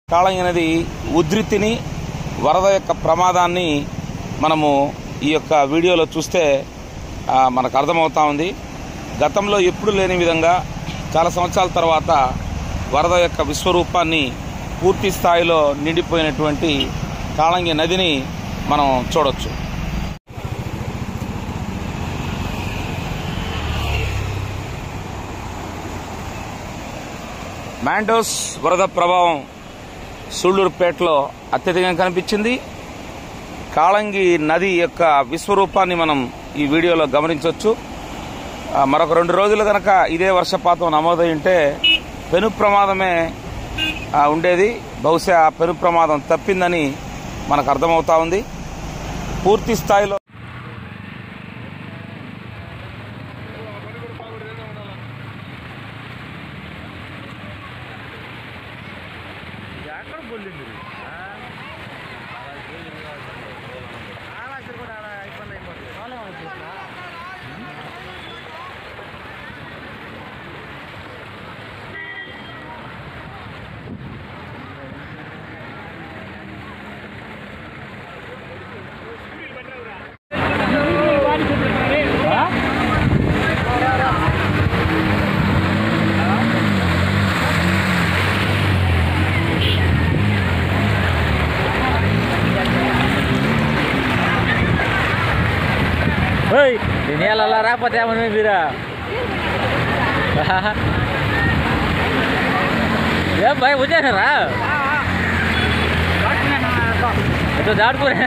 కాళంగి నది ఉధృతిని వరద యొక్క ప్రమాదాన్ని మనము ఈ యొక్క వీడియోలో చూస్తే ఆ, మనకు అర్థమవుతా ఉంది గతంలో ఎప్పుడు లేని విధంగా చాలా సంవత్సరాల తర్వాత వరద యొక్క విశ్వరూపాన్ని పూర్తి స్థాయిలో నిండిపోయినటువంటి కాళంగి నదిని మనం చూడొచ్చు మ్యాండోస్ వరద ప్రభావం సూళ్లూరుపేటలో అత్యధికంగా కనిపించింది కాళంగి నది యొక్క విశ్వరూపాన్ని మనం ఈ వీడియోలో గమనించవచ్చు ఆ, మరొక రెండు రోజులు కనుక ఇదే వర్షపాతం నమోదై ఉంటే పెను ప్రమాదమే ఆ, ఉండేది బహుశా ఆ పెను ప్రమాదం తప్పిందని మనకు అర్థమవుతా ఉంది పూర్తి స్థాయిలో ఓయ్ నేను అలా రాకపోతే ఏమన్నా మీరా ఏం భయ వచ్చేసారా ఇటు దాటుకునే